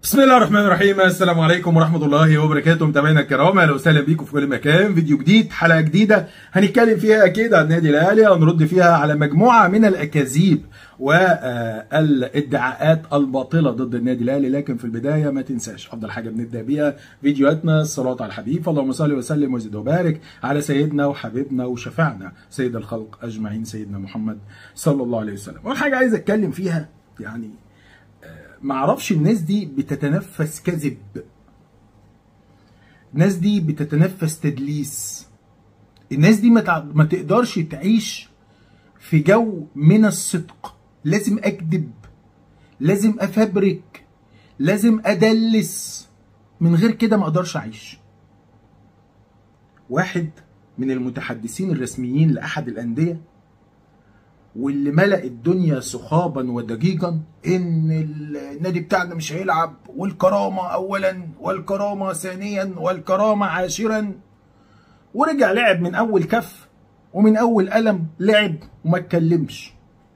بسم الله الرحمن الرحيم السلام عليكم ورحمة الله وبركاته متابعينا الكرام اهلا وسهلا بيكم في كل مكان فيديو جديد حلقة جديدة هنتكلم فيها اكيد عن النادي الاهلي هنرد فيها على مجموعة من الاكاذيب والادعاءات الباطلة ضد النادي الاهلي لكن في البداية ما تنساش افضل حاجة بنبدأ بيها فيديوهاتنا الصلاة على الحبيب اللهم صل وسلم وزد وبارك على سيدنا وحبيبنا وشفعنا سيد الخلق اجمعين سيدنا محمد صلى الله عليه وسلم اول حاجة عايز اتكلم فيها يعني معرفش الناس دي بتتنفس كذب الناس دي بتتنفس تدليس الناس دي ما, تع... ما تقدرش تعيش في جو من الصدق لازم اكذب لازم افبرك لازم ادلس من غير كده ما اقدرش اعيش واحد من المتحدثين الرسميين لاحد الانديه واللي ملأ الدنيا صخابا وضجيجا ان النادي بتاعنا مش هيلعب والكرامة اولا والكرامة ثانيا والكرامة عاشرا ورجع لعب من اول كف ومن اول قلم لعب وما اتكلمش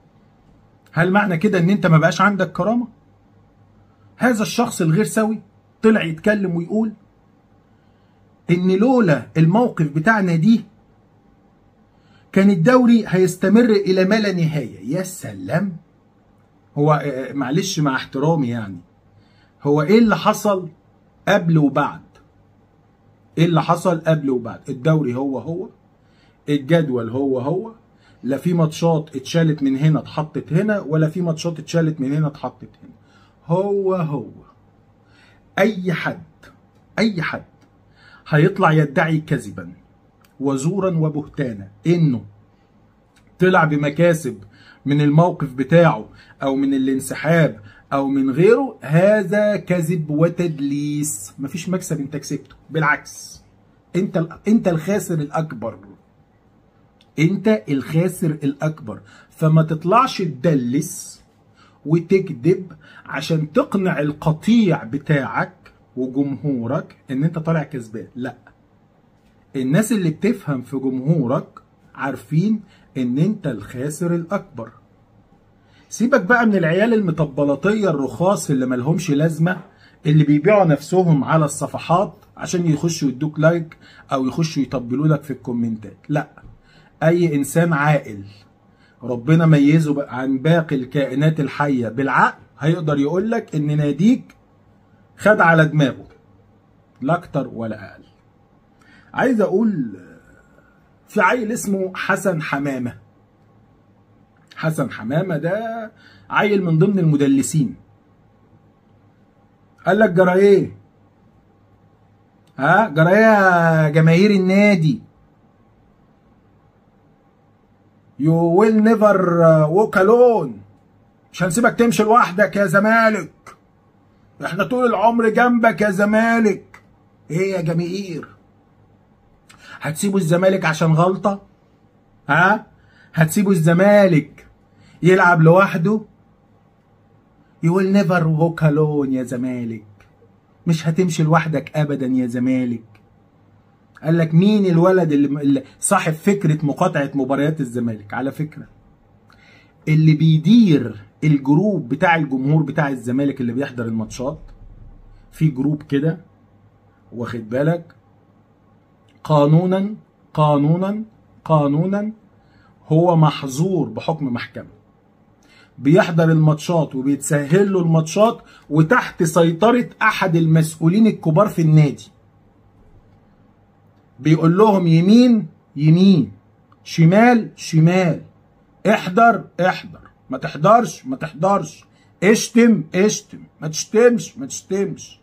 هل معنى كده ان انت ما بقاش عندك كرامة هذا الشخص الغير سوي طلع يتكلم ويقول ان لولا الموقف بتاعنا دي كان الدوري هيستمر الى ما لا نهايه يا سلام هو معلش مع احترامي يعني هو ايه اللي حصل قبل وبعد ايه اللي حصل قبل وبعد الدوري هو هو الجدول هو هو لا في ماتشات اتشالت من هنا اتحطت هنا ولا في ماتشات اتشالت من هنا اتحطت هنا هو هو اي حد اي حد هيطلع يدعي كذبا وزورا وبهتانا انه طلع بمكاسب من الموقف بتاعه او من الانسحاب او من غيره هذا كذب وتدليس مفيش مكسب انت كسبته بالعكس انت انت الخاسر الاكبر انت الخاسر الاكبر فما تطلعش تدلس وتكذب عشان تقنع القطيع بتاعك وجمهورك ان انت طالع كسبان لا الناس اللي بتفهم في جمهورك عارفين ان انت الخاسر الاكبر سيبك بقى من العيال المطبلطيه الرخاص اللي ملهمش لازمه اللي بيبيعوا نفسهم على الصفحات عشان يخشوا يدوك لايك او يخشوا يطبلوا لك في الكومنتات لا اي انسان عاقل ربنا ميزه عن باقي الكائنات الحيه بالعقل هيقدر يقول لك ان ناديك خد على دماغه لا اكتر ولا اقل عايز اقول في عيل اسمه حسن حمامه حسن حمامه ده عيل من ضمن المدلسين قال لك جرى ايه ها جرى ايه يا جماهير النادي يو ويل نيفر ووك الون مش هنسيبك تمشي لوحدك يا زمالك احنا طول العمر جنبك يا زمالك ايه يا جماهير هتسيبوا الزمالك عشان غلطة؟ ها؟ هتسيبوا الزمالك يلعب لوحده؟ You will never walk alone يا زمالك مش هتمشي لوحدك أبدا يا زمالك قال لك مين الولد اللي صاحب فكرة مقاطعة مباريات الزمالك على فكرة اللي بيدير الجروب بتاع الجمهور بتاع الزمالك اللي بيحضر الماتشات في جروب كده واخد بالك قانونا قانونا قانونا هو محظور بحكم محكمة بيحضر الماتشات وبيتسهل له الماتشات وتحت سيطرة أحد المسؤولين الكبار في النادي بيقول لهم يمين يمين شمال شمال احضر احضر ما تحضرش ما تحضرش اشتم اشتم ما تشتمش ما تشتمش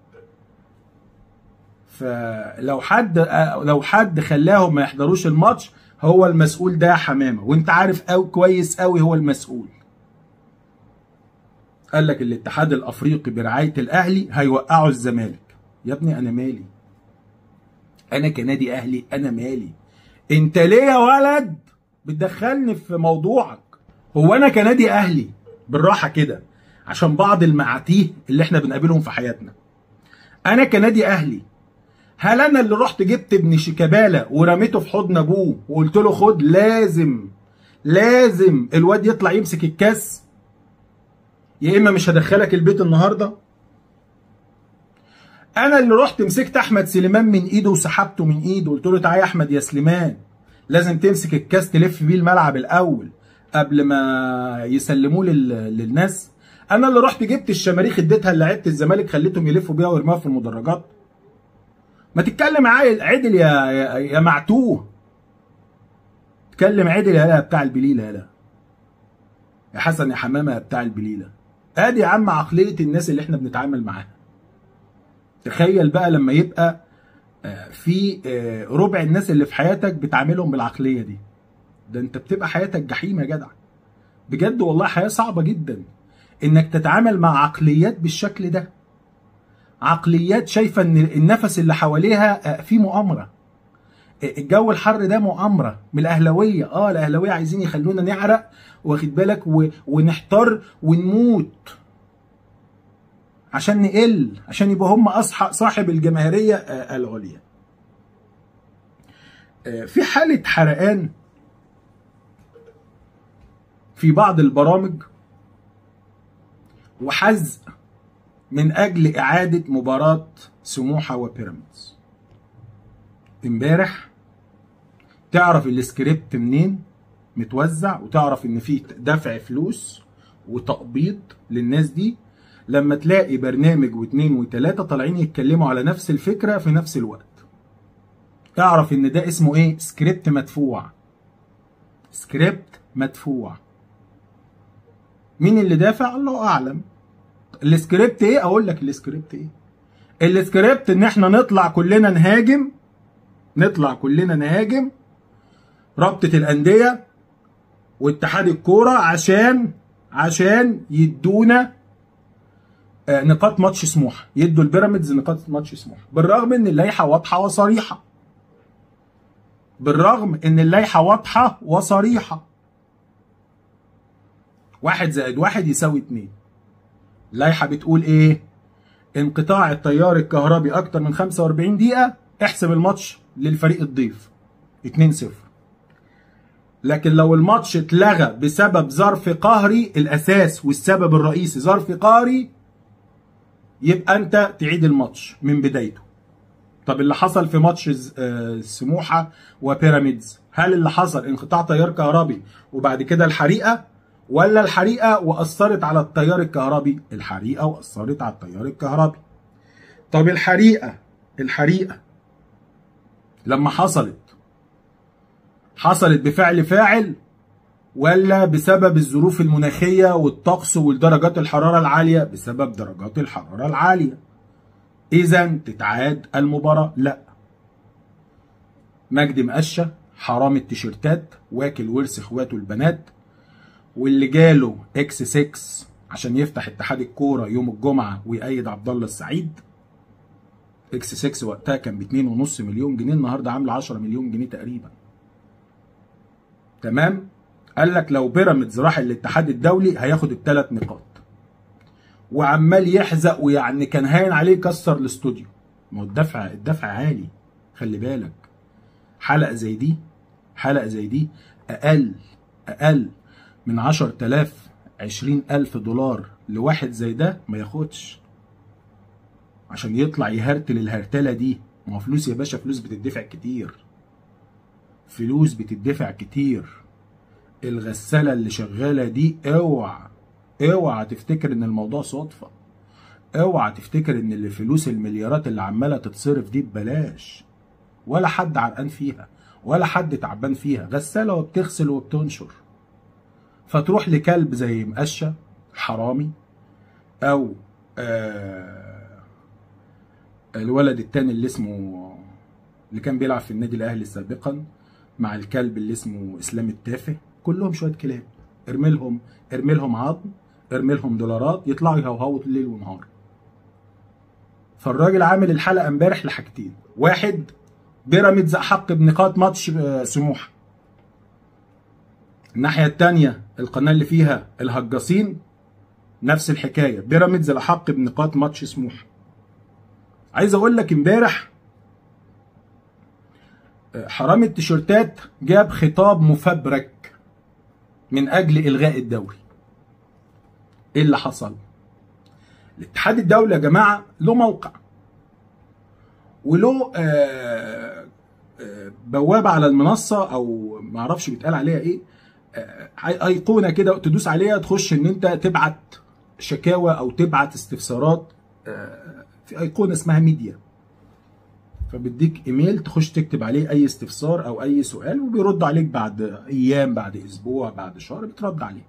فلو حد لو حد خلاهم ما يحضروش الماتش هو المسؤول ده حمامه وانت عارف قوي كويس قوي هو المسؤول قال لك الاتحاد الافريقي برعايه الاهلي هيوقعوا الزمالك يا ابني انا مالي انا كنادي اهلي انا مالي انت ليه يا ولد بتدخلني في موضوعك هو انا كنادي اهلي بالراحه كده عشان بعض المعاتيه اللي احنا بنقابلهم في حياتنا انا كنادي اهلي هل انا اللي رحت جبت ابن شيكابالا ورميته في حضن ابوه وقلت له خد لازم لازم الواد يطلع يمسك الكاس يا اما مش هدخلك البيت النهارده انا اللي رحت مسكت احمد سليمان من ايده وسحبته من ايده قلت له تعالى يا احمد يا سليمان لازم تمسك الكاس تلف بيه الملعب الاول قبل ما يسلموه لل... للناس انا اللي رحت جبت الشماريخ اديتها لعيبه الزمالك خليتهم يلفوا بيها ويرموها في المدرجات ما تتكلم عدل يا يا, يا معتوه اتكلم عدل يا بتاع البليله يا يا حسن يا حمامه يا بتاع البليله ادي يا عم عقليه الناس اللي احنا بنتعامل معاها تخيل بقى لما يبقى في ربع الناس اللي في حياتك بتعاملهم بالعقليه دي ده انت بتبقى حياتك جحيم يا جدع بجد والله حياه صعبه جدا انك تتعامل مع عقليات بالشكل ده عقليات شايفه ان النفس اللي حواليها في مؤامره الجو الحر ده مؤامره من الاهلاويه اه الاهلاويه عايزين يخلونا نعرق واخد بالك و... ونحتار ونموت عشان نقل عشان يبقى هم اصحى صاحب الجماهيريه آه العليا آه في حاله حرقان في بعض البرامج وحزق من اجل اعاده مباراه سموحه وبيراميدز امبارح تعرف السكريبت منين متوزع وتعرف ان في دفع فلوس وتقبيض للناس دي لما تلاقي برنامج واثنين وثلاثة طالعين يتكلموا على نفس الفكرة في نفس الوقت اعرف ان ده اسمه ايه سكريبت مدفوع سكريبت مدفوع مين اللي دافع الله اعلم السكريبت ايه اقول لك السكريبت ايه السكريبت ان احنا نطلع كلنا نهاجم نطلع كلنا نهاجم رابطة الأندية واتحاد الكورة عشان عشان يدونا نقاط ماتش سموحة يدوا البيراميدز نقاط ماتش سموحة بالرغم ان اللائحة واضحة وصريحة بالرغم ان اللائحة واضحة وصريحة واحد زائد واحد يساوي اتنين اللائحة بتقول ايه انقطاع التيار الكهربي اكتر من 45 دقيقة احسب الماتش للفريق الضيف 2-0 لكن لو الماتش اتلغى بسبب ظرف قهري الاساس والسبب الرئيسي ظرف قهري يبقى انت تعيد الماتش من بدايته طب اللي حصل في ماتش سموحه وبيراميدز هل اللي حصل انقطاع تيار كهربي وبعد كده الحريقه ولا الحريقه واثرت على التيار الكهربي الحريقه واثرت على التيار الكهربي طب الحريقه الحريقه لما حصلت حصلت بفعل فاعل ولا بسبب الظروف المناخية والطقس والدرجات الحرارة العالية بسبب درجات الحرارة العالية إذا تتعاد المباراة لا مجدي مقشة حرام التيشيرتات واكل ورث اخواته البنات واللي جاله اكس 6 عشان يفتح اتحاد الكورة يوم الجمعة ويأيد عبد الله السعيد اكس 6 وقتها كان ب 2.5 مليون جنيه النهارده عامله 10 مليون جنيه تقريبا تمام قال لك لو بيراميدز راح الاتحاد الدولي هياخد الثلاث نقاط وعمال يحزق ويعني كان هاين عليه يكسر الاستوديو ما هو الدفع الدفع عالي خلي بالك حلقه زي دي حلقه زي دي اقل اقل من 10000 20000 دولار لواحد زي ده ما ياخدش عشان يطلع يهرتل الهرتله دي ما هو فلوس يا باشا فلوس بتدفع كتير فلوس بتدفع كتير الغسالة اللي شغالة دي اوعى اوعى تفتكر ان الموضوع صدفة اوعى تفتكر ان اللي فلوس المليارات اللي عمالة تتصرف دي ببلاش ولا حد عرقان فيها ولا حد تعبان فيها غسالة وبتغسل وبتنشر فتروح لكلب زي مقشة حرامي او آه الولد التاني اللي اسمه اللي كان بيلعب في النادي الاهلي سابقا مع الكلب اللي اسمه اسلام التافه كلهم شويه كلاب ارمي لهم ارمي لهم عظم ارمي لهم دولارات يطلعوا يهوهوا ليل ونهار فالراجل عامل الحلقه امبارح لحاجتين واحد بيراميدز احق بنقاط ماتش سموحه الناحيه الثانيه القناه اللي فيها الهجاصين نفس الحكايه بيراميدز الاحق بنقاط ماتش سموحه عايز اقول لك امبارح حرامي التيشيرتات جاب خطاب مفبرك من اجل الغاء الدوري ايه اللي حصل الاتحاد الدولي يا جماعه له موقع وله آه، آه، بوابه على المنصه او ما اعرفش بيتقال عليها ايه آه، ايقونه كده تدوس عليها تخش ان انت تبعت شكاوى او تبعت استفسارات آه، في ايقونه اسمها ميديا فبيديك ايميل تخش تكتب عليه اي استفسار او اي سؤال وبيرد عليك بعد ايام بعد اسبوع بعد شهر بترد عليك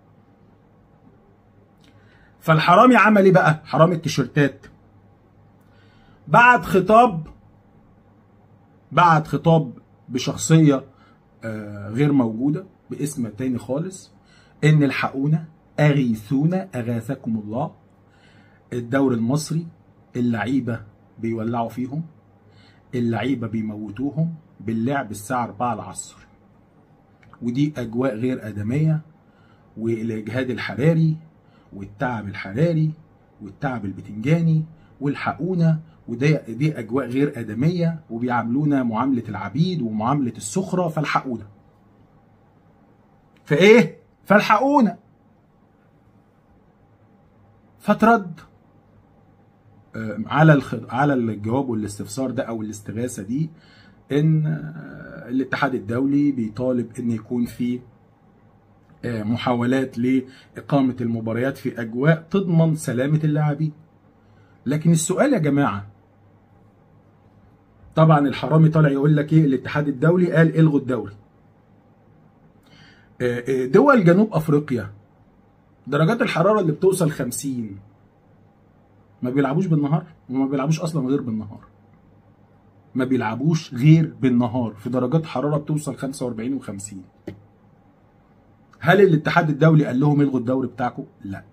فالحرامي عمل ايه بقى حرامي التيشيرتات بعت خطاب بعت خطاب بشخصيه آه، غير موجوده باسم تاني خالص ان الحقونا اغيثونا اغاثكم الله الدوري المصري اللعيبه بيولعوا فيهم اللعيبه بيموتوهم باللعب الساعه 4 العصر ودي اجواء غير ادميه والاجهاد الحراري والتعب الحراري والتعب البتنجاني والحقونا ودي دي اجواء غير ادميه وبيعاملونا معامله العبيد ومعامله السخره فالحقونا فايه فالحقونا فترد آه، على الخ... على الجواب والاستفسار ده او الاستغاثه دي ان آه، الاتحاد الدولي بيطالب ان يكون في آه، محاولات لاقامه المباريات في اجواء تضمن سلامه اللاعبين لكن السؤال يا جماعه طبعا الحرامي طالع يقول لك ايه الاتحاد الدولي قال الغوا الدوري آه، آه، دول جنوب افريقيا درجات الحراره اللي بتوصل 50 ما بيلعبوش بالنهار وما بيلعبوش اصلا غير بالنهار ما بيلعبوش غير بالنهار في درجات حراره بتوصل 45 و50 هل الاتحاد الدولي قال لهم الغوا الدوري بتاعكم لا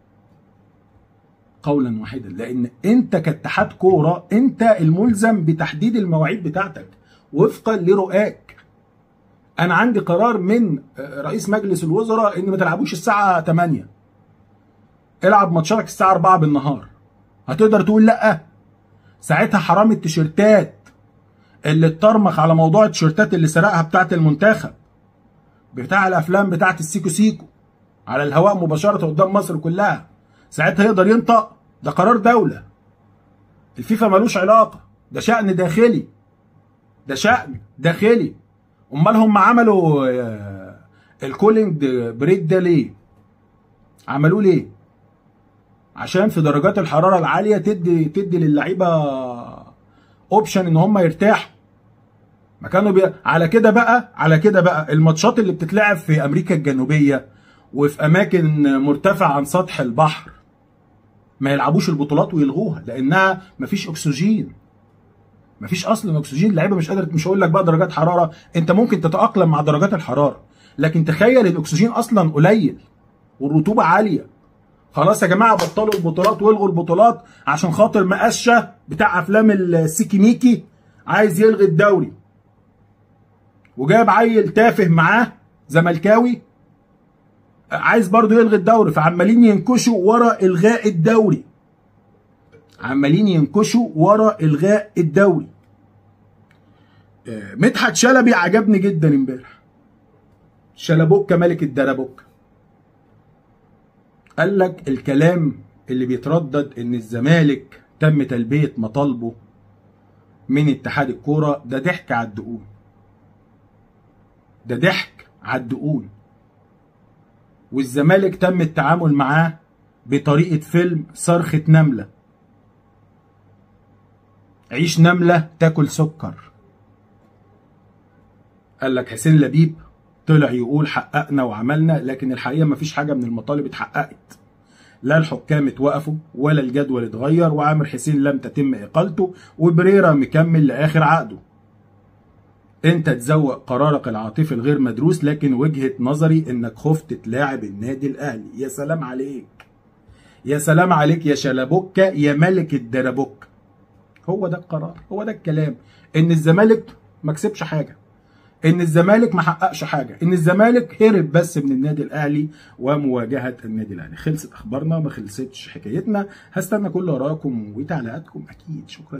قولا واحدا لان انت كاتحاد كوره انت الملزم بتحديد المواعيد بتاعتك وفقا لرؤاك انا عندي قرار من رئيس مجلس الوزراء ان ما تلعبوش الساعه 8 العب ماتشاتك الساعه 4 بالنهار هتقدر تقول لا ساعتها حرام التيشيرتات اللي اترمخ على موضوع التيشيرتات اللي سرقها بتاعه المنتخب بتاع الافلام بتاعه السيكو سيكو على الهواء مباشره قدام مصر كلها ساعتها يقدر ينطق ده قرار دوله الفيفا ملوش علاقه ده شأن داخلي ده شأن داخلي امال هم عملوا آه، الكولينج بريك ده ليه عملوه ليه عشان في درجات الحراره العاليه تدي تدي للعيبه اوبشن ان هم يرتاحوا ما كانوا بي... على كده بقى على كده بقى الماتشات اللي بتتلعب في امريكا الجنوبيه وفي اماكن مرتفعه عن سطح البحر ما يلعبوش البطولات ويلغوها لانها مفيش اكسجين مفيش اصلا اكسجين اللعيبه مش قادره مش هقول لك بقى درجات حراره انت ممكن تتاقلم مع درجات الحراره لكن تخيل الاكسجين اصلا قليل والرطوبه عاليه خلاص يا جماعه بطلوا البطولات والغوا البطولات عشان خاطر مقشه بتاع افلام السيكي ميكي عايز يلغي الدوري وجايب عيل تافه معاه زملكاوي عايز برضه يلغي الدوري فعمالين ينكشوا ورا الغاء الدوري عمالين ينكشوا ورا الغاء الدوري آه، مدحت شلبي عجبني جدا امبارح شلبوكة ملك الدربوكة قال لك الكلام اللي بيتردد ان الزمالك تم تلبية مطالبه من اتحاد الكورة ده ضحك على الدقون ده ضحك على الدقون والزمالك تم التعامل معاه بطريقة فيلم صرخة نملة عيش نملة تاكل سكر قال لك حسين لبيب طلع يقول حققنا وعملنا لكن الحقيقة مفيش حاجة من المطالب اتحققت لا الحكام اتوقفوا ولا الجدول اتغير وعامر حسين لم تتم اقالته وبريرا مكمل لاخر عقده انت تزوق قرارك العاطفي الغير مدروس لكن وجهة نظري انك خفت تلاعب النادي الاهلي يا سلام عليك يا سلام عليك يا شلبوكة يا ملك الدربوك هو ده القرار هو ده الكلام ان الزمالك ما كسبش حاجه ان الزمالك ما حققش حاجه ان الزمالك هرب بس من النادي الاهلي ومواجهه النادي الاهلي خلصت اخبارنا ما خلصتش حكايتنا هستنى كل ارائكم وتعليقاتكم اكيد شكرا